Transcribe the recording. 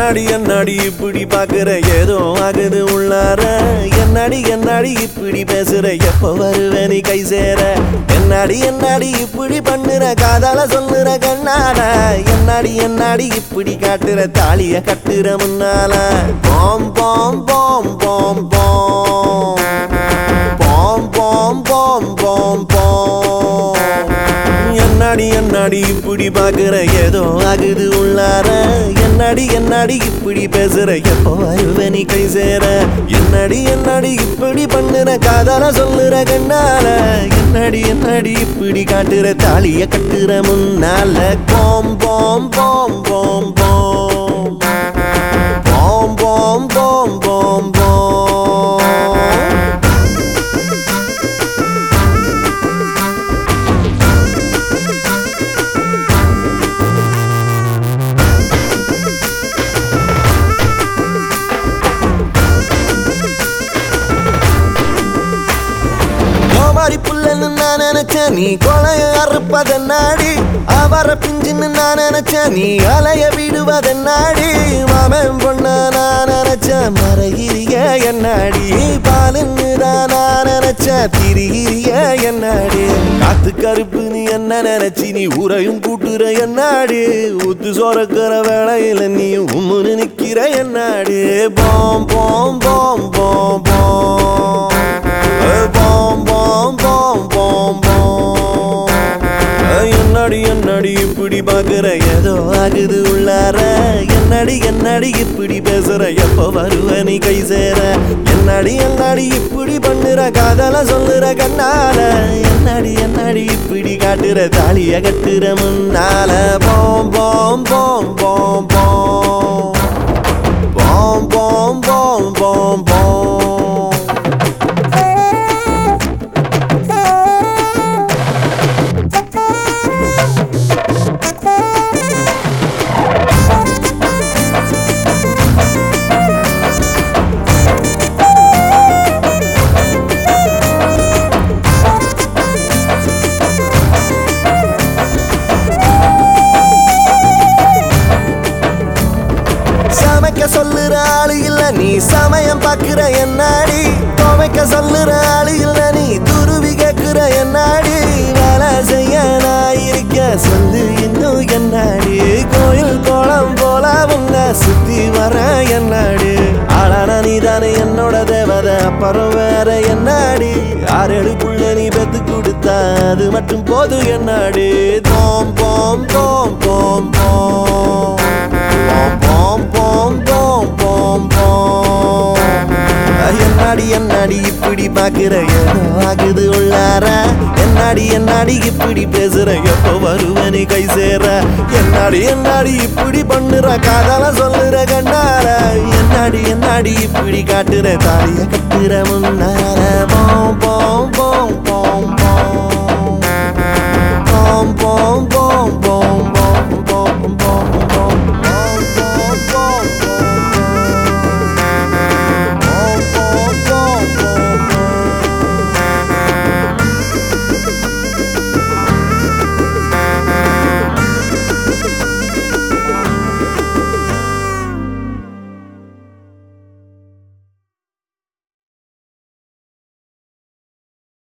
என்னடி என்னடி இப்படி பாக்குற ஏதோ ஆகுது உள்ளார என்னடி என்னடி இப்படி பேசுற எப்ப வருவ நீ கை சேர என்னடி என்னடி இப்படி பண்ணுற காதால சொல்லுற கண்ணால என்னடி என்னடி இப்படி காட்டுற தாலிய கட்டுற முன்னால பாம் பாம் பாம் பாம் பாம் பாம் பாம் பாம் பாம் பாம் என்னடி என்னடி இப்படி பாக்குற ஏதோ ஆகுது உள்ளார என்னடி என்னடி இப்படி பேசுற எப்போ வருவ நீ கை சேர என்னடி என்னடி இப்படி பண்ணுற காதால சொல்லுற கண்ணால என்னடி என்னடி இப்படி காட்டுற தாலிய கட்டுற முன்னால பாம் பாம் பாம் பாம் பாம் பாம் பாம் பாம் பாம் பாம் கோமாரி புள்ளன்னு நான் நினைச்சேன் நீ கொலைய அறுப்பதென்னாடி அவர பிஞ்சுன்னு நான் நினைச்சேன் நீ அலைய விடுவதென்னாடி மாமன் பொண்ண நான் நினைச்சேன் மறையிறிய என்னாடி பாலுன்னு தான் நான் நினைச்சேன் திரியிறிய என்னாடி காத்து கருப்பு நீ என்ன நினைச்சி நீ ஊரையும் கூட்டுற என்னாடி ஊத்து சோறக்கிற வேளையில நீ உம்முன்னு நிக்கிற என்னாடி பாம் பாம் பாம் பாம் பாம் பாம் பாம் பாம் பாம் பாம் என்னடி என்னடி இப்படி பாக்குற ஏதோ ஆகுது உள்ளார என்னடி என்னடி இப்படி பேசுற எப்ப வருவ நீ கை சேர என்னடி என்னடி இப்படி பண்ணுற காதல சொல்லுற கண்ணால என்னடி என்னடி இப்படி காட்டுற தாலிய கட்டுற முன்னால பாம் பாம் பாம் பாம் பாம் பாம் பாம் பாம் பாம் பாம் சமைக்க சொல்லுற ஆளு இல்ல நீ சமயம் பாக்குற என்னாடி துவைக்க சொல்லுற ஆளு இல்ல நீ துருவி கேக்குற என்னாடி வேலை செய்ய நான் இருக்க சொல்லு இன்னும் என்னாடி கோயில் கோலம் போல உன்னை சுத்தி வர என்னாடி ஆளான நீ தானே என்னோட தேவதை அப்புறம் வேற என்னாடி ஆறேழுக்குள்ள நீ பெத்து கொடுத்தா அது மட்டும் போதும் என்னாடி தோம் போம் தோம் போம் போம் போம் போம் போம் போம் போம் என்னாடி என்னாடி இப்படி பாக்குற ஏதோ ஆகுது உள்ளார என்னாடி என்னாடி இப்படி பேசுற எப்போ வருவனி கை சேர என்னாடி என்னாடி இப்படி பண்ணுற காதல சொல்லுற கண்ணார என்னாடி என்னாடி இப்படி காட்டுற தாலிய கட்டுற முன்னார